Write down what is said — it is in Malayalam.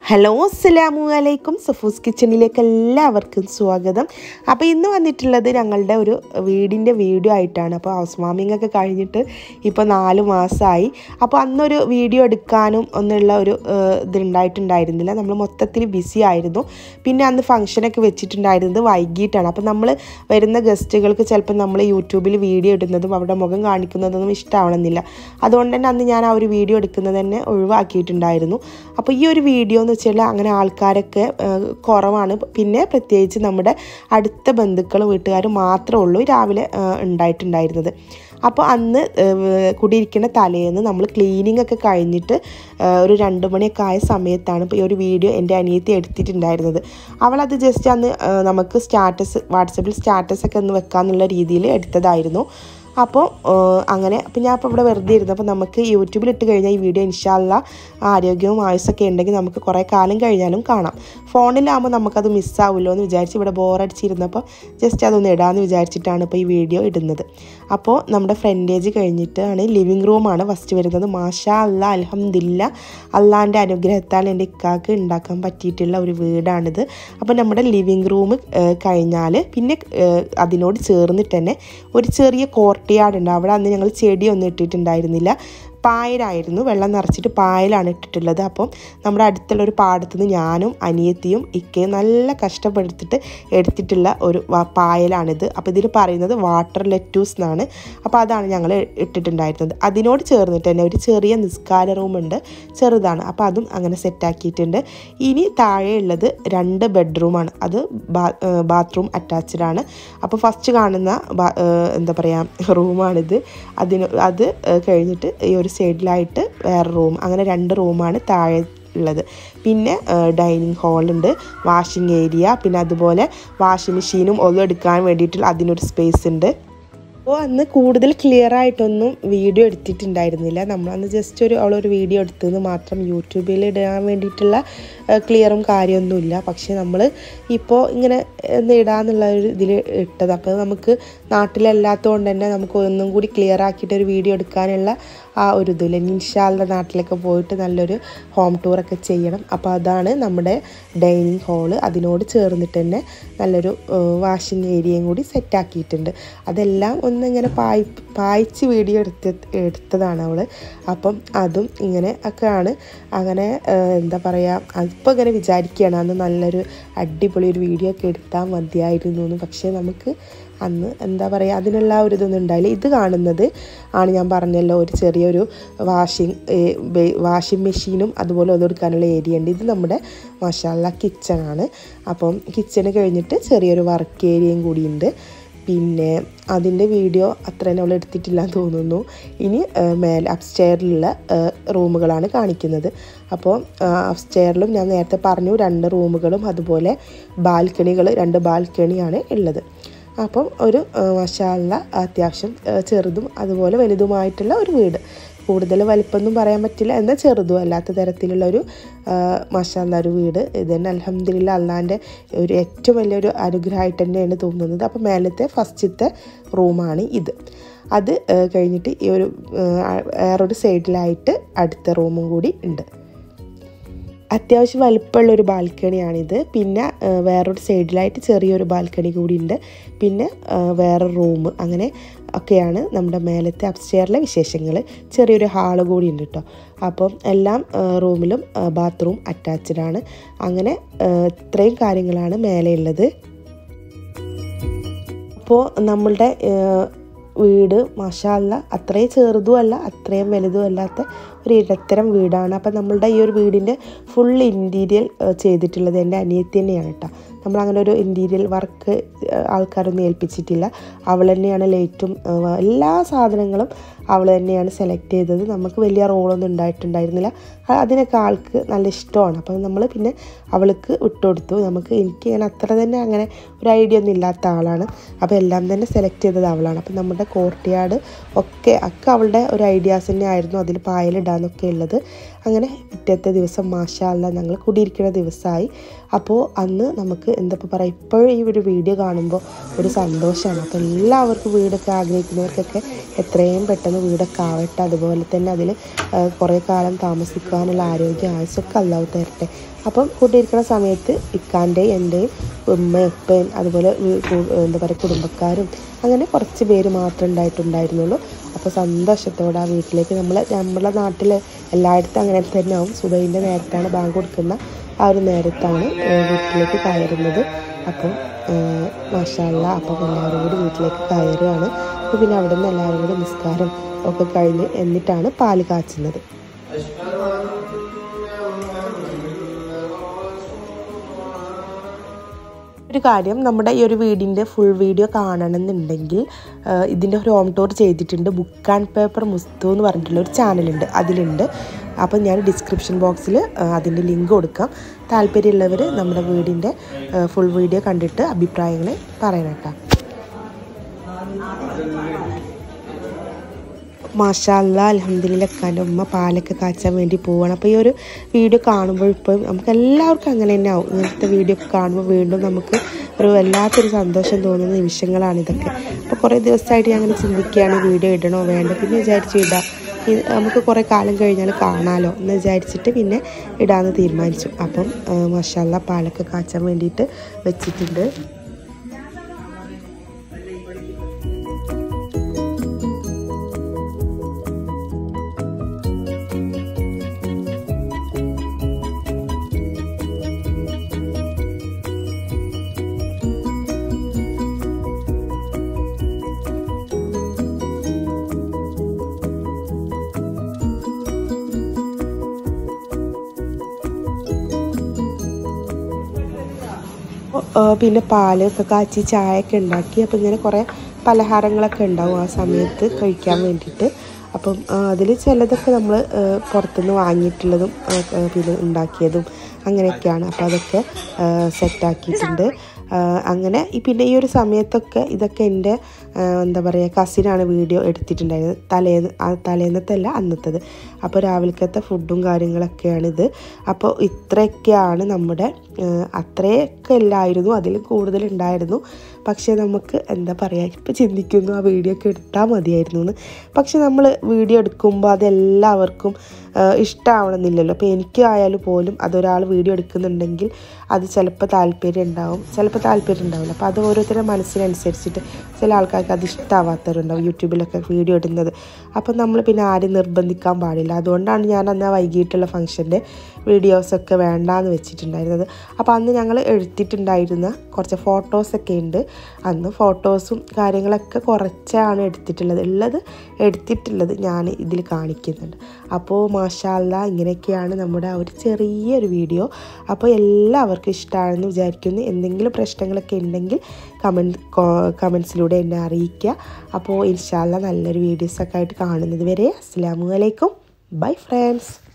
ഹലോ അസ്സലാമു അലൈക്കും സഫൂസ് കിച്ചണിലേക്ക് എല്ലാവർക്കും സ്വാഗതം അപ്പോൾ ഇന്ന് വന്നിട്ടുള്ളത് ഞങ്ങളുടെ ഒരു വീടിൻ്റെ വീഡിയോ ആയിട്ടാണ് അപ്പോൾ ഹൗസ് വാമിംഗ് ഒക്കെ കഴിഞ്ഞിട്ട് ഇപ്പോൾ നാല് മാസമായി അപ്പോൾ അന്നൊരു വീഡിയോ എടുക്കാനും ഒന്നുള്ള ഒരു ഏഹ്, ഇതുണ്ടായിട്ടുണ്ടായിരുന്നില്ല നമ്മൾ മൊത്തത്തിൽ ബിസി ആയിരുന്നു പിന്നെ അന്ന് ഫംഗ്ഷനൊക്കെ വെച്ചിട്ടുണ്ടായിരുന്നത് വൈകിട്ടാണ് അപ്പോൾ നമ്മൾ വരുന്ന ഗസ്റ്റുകൾക്ക് ചിലപ്പോൾ നമ്മൾ യൂട്യൂബിൽ വീഡിയോ ഇടുന്നതും അവരുടെ മുഖം കാണിക്കുന്നതൊന്നും ഇഷ്ടമാവണമെന്നില്ല അതുകൊണ്ട് തന്നെ അന്ന് ഞാൻ ആ ഒരു വീഡിയോ എടുക്കുന്നത് തന്നെ ഒഴിവാക്കിയിട്ടുണ്ടായിരുന്നു അപ്പോൾ ഈ ഒരു വീഡിയോ എന്ന് വെച്ചാൽ അങ്ങനെ ആൾക്കാരൊക്കെ ആ, കുറവാണ് പിന്നെ പ്രത്യേകിച്ച് നമ്മുടെ അടുത്ത ബന്ധുക്കളും വീട്ടുകാരും മാത്രമേ ഉള്ളൂ രാവിലെ ആ, ഉണ്ടായിട്ടുണ്ടായിരുന്നത് അപ്പോൾ അന്ന് ആ, കുടിയിരിക്കുന്ന തലേന്ന് നമ്മൾ ക്ലീനിങ് ഒക്കെ കഴിഞ്ഞിട്ട് ആ, ഒരു രണ്ട് മണിയൊക്കെ ആയ സമയത്താണ് ഇപ്പോൾ ഈ ഒരു വീഡിയോ എൻ്റെ അനിയത്തി എടുത്തിട്ടുണ്ടായിരുന്നത് അവളത് ജസ്റ്റ് അന്ന് ആ, നമുക്ക് സ്റ്റാറ്റസ് വാട്സപ്പിൽ സ്റ്റാറ്റസ് ഒക്കെ ഒന്ന് വെക്കാന്നുള്ള രീതിയിൽ എടുത്തതായിരുന്നു അപ്പോൾ അങ്ങനെ അപ്പോൾ ഞാൻ ഇപ്പോൾ ഇവിടെ വെറുതെ ഇരുന്നു അപ്പോൾ നമുക്ക് യൂട്യൂബിൽ ഇട്ട് കഴിഞ്ഞാൽ ഈ വീഡിയോ ഇൻഷാല്ല ആരോഗ്യവും ആയുസൊക്കെ ഉണ്ടെങ്കിൽ നമുക്ക് കുറേ കാലം കഴിഞ്ഞാലും കാണാം ഫോണിലാകുമ്പോൾ നമുക്കത് മിസ്സാവുമല്ലോ എന്ന് വിചാരിച്ച് ഇവിടെ ബോറടിച്ചിരുന്നപ്പോൾ ജസ്റ്റ് അതൊന്ന് ഇടാമെന്ന് വിചാരിച്ചിട്ടാണ് ഇപ്പോൾ ഈ വീഡിയോ ഇടുന്നത് അപ്പോൾ നമ്മുടെ ഫ്രണ്ടേജ് കഴിഞ്ഞിട്ടാണ് ലിവിങ് റൂമാണ് ഫസ്റ്റ് വരുന്നത് മാഷാ അല്ല അലഹമില്ല അള്ളാൻ്റെ അനുഗ്രഹത്താൽ എൻ്റെ ഇക്കാക്ക് ഉണ്ടാക്കാൻ പറ്റിയിട്ടുള്ള ഒരു വീടാണിത് അപ്പോൾ നമ്മുടെ ലിവിങ് റൂം കഴിഞ്ഞാൽ പിന്നെ ഏഹ്, അതിനോട് ചേർന്നിട്ട് തന്നെ ഒരു ചെറിയ കോർട്ടിയാർഡ് ഉണ്ട് അവിടെ അന്ന് ഞങ്ങൾ ചെടിയൊന്നും ഇട്ടിട്ടുണ്ടായിരുന്നില്ല പായലായിരുന്നു വെള്ളം നിറച്ചിട്ട് പായലാണ് ഇട്ടിട്ടുള്ളത് അപ്പം നമ്മുടെ അടുത്തുള്ള ഒരു പാടത്ത് നിന്ന് ഞാനും അനിയത്തിയും ഇക്കയും നല്ല കഷ്ടപ്പെടുത്തിട്ട് എടുത്തിട്ടുള്ള ഒരു വ- പായലാണിത് അപ്പോൾ ഇതിൽ പറയുന്നത് വാട്ടർ ലെറ്റൂസ് എന്നാണ് അപ്പോൾ അതാണ് ഞങ്ങൾ ഇട്ടിട്ടുണ്ടായിരുന്നത് അതിനോട് ചേർന്നിട്ട് തന്നെ ഒരു ചെറിയ നിസ്കാര റൂമുണ്ട് ചെറുതാണ് അപ്പോൾ അതും അങ്ങനെ സെറ്റാക്കിയിട്ടുണ്ട് ഇനി താഴെയുള്ളത് രണ്ട് ബെഡ്റൂമാണ് അത് ബാത്റൂം അറ്റാച്ച്ഡ് ആണ് അപ്പോൾ ഫസ്റ്റ് കാണുന്ന ബാ- ഏഹ് എന്താ പറയുക റൂമാണിത് അതിന് അത് ഏഹ് കഴിഞ്ഞിട്ട് ഈ ഒരു സൈഡിലായിട്ട് വേറെ റൂം അങ്ങനെ രണ്ട് റൂമാണ് താഴെ ഉള്ളത് പിന്നെ ഡൈനിങ് ഹാളുണ്ട് വാഷിംഗ് ഏരിയ പിന്നെ അതുപോലെ വാഷിംഗ് മെഷീനും ഒന്നും എടുക്കാൻ വേണ്ടിയിട്ടുള്ള അതിനൊരു സ്പേസ് ഉണ്ട് അപ്പോൾ അന്ന് കൂടുതൽ ക്ലിയർ ആയിട്ടൊന്നും വീഡിയോ എടുത്തിട്ടുണ്ടായിരുന്നില്ല നമ്മളന്ന് ജസ്റ്റ് ഒരു അവളൊരു വീഡിയോ എടുത്തത് മാത്രം യൂട്യൂബിൽ ഇടാൻ വേണ്ടിയിട്ടുള്ള ക്ലിയറും കാര്യമൊന്നുമില്ല പക്ഷേ നമ്മൾ ഇപ്പോൾ ഇങ്ങനെ ഒന്ന് ഇടാന്നുള്ള ഒരു ഇതിൽ ഇട്ടത് അപ്പോൾ നമുക്ക് നാട്ടിലല്ലാത്തതുകൊണ്ട് തന്നെ നമുക്ക് ഒന്നും കൂടി ക്ലിയർ ആക്കിയിട്ട് ഒരു വീഡിയോ എടുക്കാനുള്ള ആ ഒരു ഇതില്ല ഇൻഷാല്ല നാട്ടിലൊക്കെ പോയിട്ട് നല്ലൊരു ഹോം ടൂറൊക്കെ ചെയ്യണം അപ്പോൾ അതാണ് നമ്മുടെ ഡൈനിങ് ഹാള് അതിനോട് ചേർന്നിട്ട് തന്നെ നല്ലൊരു വാഷിംഗ് ഏരിയയും കൂടി സെറ്റാക്കിയിട്ടുണ്ട് അതെല്ലാം ഒന്നിങ്ങനെ പായ് പായിച്ച് വീഡിയോ എടുത്ത് എടുത്തതാണ് അവൾ അപ്പം അതും ഇങ്ങനെ ഒക്കെയാണ് അങ്ങനെ ഏഹ്, എന്താ പറയുക അതിപ്പോൾ ഇങ്ങനെ വിചാരിക്കുകയാണ് അന്ന് നല്ലൊരു അടിപൊളി ഒരു വീഡിയോ ഒക്കെ എടുത്താൽ മതിയായിരുന്നു എന്ന് പക്ഷേ നമുക്ക് അന്ന് എന്താ പറയുക അതിനുള്ള ആ ഒരു ഇതൊന്നും ഉണ്ടായില്ല ഇത് കാണുന്നത് ആണ് ഞാൻ പറഞ്ഞല്ലോ ഒരു ചെറിയൊരു വാഷിംഗ് വാഷിംഗ് മെഷീനും അതുപോലെ ഒന്നെടുക്കാനുള്ള ഏരിയ ഉണ്ട് ഇത് നമ്മുടെ മഷാല കിച്ചണാണ് അപ്പം കിച്ചണ് കഴിഞ്ഞിട്ട് ചെറിയൊരു വർക്ക് ഏരിയയും കൂടിയുണ്ട് പിന്നെ അതിൻ്റെ വീഡിയോ അത്ര തന്നെ അവൾ എടുത്തിട്ടില്ല എന്ന് തോന്നുന്നു ഇനി ഏഹ്, മേലെ അപ്സ്റ്റെയറിലുള്ള റൂമുകളാണ് കാണിക്കുന്നത് അപ്പോൾ അപ്സ്റ്റെയറിലും ഞാൻ നേരത്തെ പറഞ്ഞു രണ്ട് റൂമുകളും അതുപോലെ ബാൽക്കണികൾ രണ്ട് ബാൽക്കണിയാണ് ഉള്ളത് അപ്പം ഒരു മഷാല അത്യാവശ്യം ആ, ചെറുതും അതുപോലെ വലുതുമായിട്ടുള്ള ഒരു വീട് കൂടുതൽ വലിപ്പമൊന്നും പറയാൻ പറ്റില്ല എന്നാൽ ചെറുതും അല്ലാത്ത തരത്തിലുള്ള ഒരു മഷാല ഒരു വീട് ഇത് തന്നെ അലഹമ്മദില്ല അള്ളാൻ്റെ ഒരു ഏറ്റവും വലിയൊരു അനുഗ്രഹമായിട്ട് തന്നെയാണ് തോന്നുന്നത് അപ്പോൾ മേലത്തെ ഫസ്റ്റത്തെ റൂമാണ് ഇത് അത് ആ, കഴിഞ്ഞിട്ട് ഈ ഒരു ആ, വേറൊരു സൈഡിലായിട്ട് അടുത്ത റൂമും കൂടി ഉണ്ട് അത്യാവശ്യം വലിപ്പമുള്ള ഒരു ബാൽക്കണിയാണിത് പിന്നെ ആ, വേറൊരു സൈഡിലായിട്ട് ചെറിയൊരു ബാൽക്കണി കൂടി ഉണ്ട് പിന്നെ ആ, വേറെ റൂം അങ്ങനെ ഒക്കെയാണ് നമ്മുടെ മേലത്തെ അപ്സ്റ്റെയറിലെ വിശേഷങ്ങൾ ചെറിയൊരു ഹാള് കൂടി ഉണ്ട് കേട്ടോ അപ്പം എല്ലാം ആ, റൂമിലും ബാത്റൂം അറ്റാച്ച്ഡ് ആണ് അങ്ങനെ ആ, ഇത്രയും കാര്യങ്ങളാണ് മേലെയുള്ളത് അപ്പോൾ നമ്മളുടെ ഏഹ്, വീട് മഷാല്ല അത്രയും ചെറുതും അല്ല അത്രയും വലുതും അല്ലാത്ത ഒരു ഇടത്തരം വീടാണ് അപ്പം നമ്മളുടെ ഈ ഒരു വീടിൻ്റെ ഫുൾ ഇൻറ്റീരിയൽ ചെയ്തിട്ടുള്ളത് എൻ്റെ അനിയത്തി തന്നെയാണ് കേട്ടോ നമ്മളങ്ങനെ ഒരു ഇൻറ്റീരിയൽ വർക്ക് ആൾക്കാരൊന്നും ഏൽപ്പിച്ചിട്ടില്ല അവൾ തന്നെയാണ് ലൈറ്റും ഏഹ്, എല്ലാ സാധനങ്ങളും അവൾ തന്നെയാണ് സെലക്ട് ചെയ്തത് നമുക്ക് വലിയ റോളൊന്നും ഉണ്ടായിട്ടുണ്ടായിരുന്നില്ല അ- അതിനൊക്കെ ആൾക്ക് നല്ല ഇഷ്ടമാണ് അപ്പം നമ്മൾ പിന്നെ അവൾക്ക് വിട്ടുകൊടുത്തു നമുക്ക് എനിക്ക് ഇങ്ങനെ അത്ര തന്നെ അങ്ങനെ ഒരു ഐഡിയ ഒന്നും ഇല്ലാത്ത ആളാണ് അപ്പോൾ എല്ലാം തന്നെ സെലക്ട് ചെയ്തത് അവളാണ് അപ്പം നമ്മുടെ കോർട്ടിയാട് ഒക്കെ ഒക്കെ അവളുടെ ഒരു ഐഡിയാസ് തന്നെ ആയിരുന്നു അതിൽ പായലിടാനൊക്കെ ഉള്ളത് അങ്ങനെ പിറ്റത്തെ ദിവസം മാഷാല്ല ഞങ്ങൾ കൂടിയിരിക്കുന്ന ദിവസമായി അപ്പോൾ അന്ന് നമുക്ക് എന്താ പറയുക ഇപ്പോഴും ഈ ഒരു വീഡിയോ കാണുമ്പോൾ ഒരു സന്തോഷമാണ് അപ്പോൾ എല്ലാവർക്കും വീടൊക്കെ ആഗ്രഹിക്കുന്നവർക്കൊക്കെ എത്രയും പെട്ടെന്ന് വീടൊക്കെ ആവട്ടെ അതുപോലെ തന്നെ അതിൽ കുറേ കാലം താമസിക്കാനുള്ള ആരോഗ്യ ആയുസൊക്കെ അല്ലാവ് തരട്ടെ അപ്പം കൂട്ടിയിരിക്കുന്ന സമയത്ത് ഇക്കാൻ്റെയും എൻ്റെയും ഉമ്മയും ഉപ്പയും അതുപോലെ വീ- കു- എന്താ പറയുക കുടുംബക്കാരും അങ്ങനെ കുറച്ച് പേര് മാത്രമേ ഉണ്ടായിട്ടുണ്ടായിരുന്നുള്ളൂ അപ്പോൾ സന്തോഷത്തോടെ ആ വീട്ടിലേക്ക് നമ്മൾ നമ്മളെ നാട്ടിൽ എല്ലായിടത്തും അങ്ങനെ തന്നെ ആവും സുബൈൻ്റെ നേരത്താണ് ബാങ്ക് കൊടുക്കുന്ന ആ ഒരു നേരത്താണ് ഏഹ് വീട്ടിലേക്ക് കയറുന്നത് അപ്പം മാഷാള്ള അപ്പം എല്ലാവരും കൂടി വീട്ടിലേക്ക് കയറുകയാണ് അപ്പോൾ പിന്നെ അവിടെ നിന്ന് എല്ലാവരും കൂടി നിസ്കാരം ഒക്കെ കഴിഞ്ഞ് എന്നിട്ടാണ് പാല് കാച്ചുന്നത് ഒരു കാര്യം നമ്മുടെ ഈ ഒരു വീടിൻ്റെ ഫുൾ വീഡിയോ കാണണമെന്നുണ്ടെങ്കിൽ ഇതിൻ്റെ ഒരു ഹോം ടൂർ ചെയ്തിട്ടുണ്ട് ബുക്ക് ആൻഡ് പേപ്പർ മുസ്തു എന്ന് പറഞ്ഞിട്ടുള്ള ഒരു ചാനലുണ്ട് അതിലുണ്ട് അപ്പം ഞാൻ ഡിസ്ക്രിപ്ഷൻ ബോക്സിൽ അതിൻ്റെ ലിങ്ക് കൊടുക്കാം താല്പര്യമുള്ളവർ നമ്മുടെ വീടിൻ്റെ ഫുൾ വീഡിയോ കണ്ടിട്ട് അഭിപ്രായങ്ങൾ പറയണം കേട്ടോ മാഷാല്ല അലഹമ്മദില്ല എൻ്റെ ഉമ്മ പാലൊക്കെ കാച്ചാൻ വേണ്ടി പോവാണ് അപ്പോൾ ഈ ഒരു വീഡിയോ കാണുമ്പോൾ ഇപ്പം നമുക്ക് എല്ലാവർക്കും അങ്ങനെ തന്നെ ആവും ഇങ്ങനത്തെ വീഡിയോ ഒക്കെ കാണുമ്പോൾ വീണ്ടും നമുക്ക് ഒരു വല്ലാത്തൊരു സന്തോഷം തോന്നുന്ന നിമിഷങ്ങളാണ് ഇതൊക്കെ അപ്പോൾ കുറേ ദിവസമായിട്ട് ഞാൻ അങ്ങനെ ചിന്തിക്കുകയാണ് വീഡിയോ ഇടണോ വേണ്ട പിന്നെ വിചാരിച്ചു ഇടാം ഇത് നമുക്ക് കുറേ കാലം കഴിഞ്ഞാൽ കാണാമല്ലോ എന്ന് വിചാരിച്ചിട്ട് പിന്നെ ഇടാമെന്ന് തീരുമാനിച്ചു അപ്പം മഷാല്ല പാലൊക്കെ കാച്ചാൻ വേണ്ടിയിട്ട് വെച്ചിട്ടുണ്ട് ആ, പിന്നെ പാലൊക്കെ കാച്ചി ചായയൊക്കെ ഉണ്ടാക്കി അപ്പം ഇങ്ങനെ കുറേ പലഹാരങ്ങളൊക്കെ ഉണ്ടാവും ആ സമയത്ത് കഴിക്കാൻ വേണ്ടിയിട്ട് അപ്പം അതിൽ ചിലതൊക്കെ നമ്മൾ പുറത്തുനിന്ന് വാങ്ങിയിട്ടുള്ളതും ആ, ആ, പിന്നെ ഉണ്ടാക്കിയതും അങ്ങനെയൊക്കെയാണ് അപ്പോൾ അതൊക്കെ സെറ്റാക്കിയിട്ടുണ്ട് അങ്ങനെ ഈ പിന്നെ ഈ ഒരു സമയത്തൊക്കെ ഇതൊക്കെ എൻ്റെ ആ, എന്താ പറയുക കസിനാണ് വീഡിയോ എടുത്തിട്ടുണ്ടായിരുന്നത് തലേന്ന് ആ തലേന്നത്തല്ല അന്നത്തത് അപ്പോൾ രാവിലത്തെ ഫുഡും കാര്യങ്ങളൊക്കെയാണിത് അപ്പോൾ ഇത്രയൊക്കെയാണ് നമ്മുടെ ആ, അത്രയൊക്കെ ഇല്ലായിരുന്നു അതിൽ കൂടുതലുണ്ടായിരുന്നു പക്ഷേ നമുക്ക് എന്താ പറയുക ഇപ്പോൾ ചിന്തിക്കുന്നു ആ വീഡിയോ ഒക്കെ എടുത്താൽ മതിയായിരുന്നു എന്ന് പക്ഷെ നമ്മൾ വീഡിയോ എടുക്കുമ്പോൾ അതെല്ലാവർക്കും ഇഷ്ടമാവണമെന്നില്ലല്ലോ അപ്പോൾ എനിക്ക് ആയാലും പോലും അതൊരാൾ വീഡിയോ എടുക്കുന്നുണ്ടെങ്കിൽ അത് ചിലപ്പോൾ താല്പര്യം ഉണ്ടാവും ചിലപ്പോൾ താല്പര്യം ഉണ്ടാവില്ല അപ്പോൾ അത് ഓരോരുത്തരുടെ മനസ്സിനനുസരിച്ചിട്ട് ചില ആൾക്കാർക്ക് അത് ഇഷ്ടമാവാത്തവരുണ്ടാവും യൂട്യൂബിലൊക്കെ വീഡിയോ ഇടുന്നത് അപ്പോൾ നമ്മൾ പിന്നെ ആരും നിർബന്ധിക്കാൻ പാടില്ല അതുകൊണ്ടാണ് ഞാൻ അന്ന് ആ വൈകിട്ടുള്ള ഫംഗ്ഷൻ്റെ വീഡിയോസൊക്കെ വേണ്ടാന്ന് വെച്ചിട്ടുണ്ടായിരുന്നത് അപ്പോൾ അന്ന് ഞങ്ങൾ എടുത്തിട്ടുണ്ടായിരുന്ന കുറച്ച് ഫോട്ടോസൊക്കെ ഉണ്ട് അന്ന് ഫോട്ടോസും കാര്യങ്ങളൊക്കെ കുറച്ചാണ് എടുത്തിട്ടുള്ളത് ഉള്ളത് എടുത്തിട്ടുള്ളത് ഞാൻ ഇതിൽ കാണിക്കുന്നുണ്ട് അപ്പോൾ മാഷാല്ല ഇങ്ങനെയൊക്കെയാണ് നമ്മുടെ ആ ഒരു ചെറിയൊരു വീഡിയോ അപ്പോൾ എല്ലാവർക്കും ഇഷ്ടമാണെന്ന് വിചാരിക്കുന്നു എന്തെങ്കിലും പ്രശ്നങ്ങളൊക്കെ ഉണ്ടെങ്കിൽ കമൻറ്റ് കമൻസിലൂടെ എന്നെ അറിയിക്കുക അപ്പോൾ ഇൻഷാല്ല നല്ലൊരു വീഡിയോസൊക്കെ ആയിട്ട് കാണുന്നത് വരെ അസ്സാം വലൈക്കും ബൈ ഫ്രണ്ട്സ്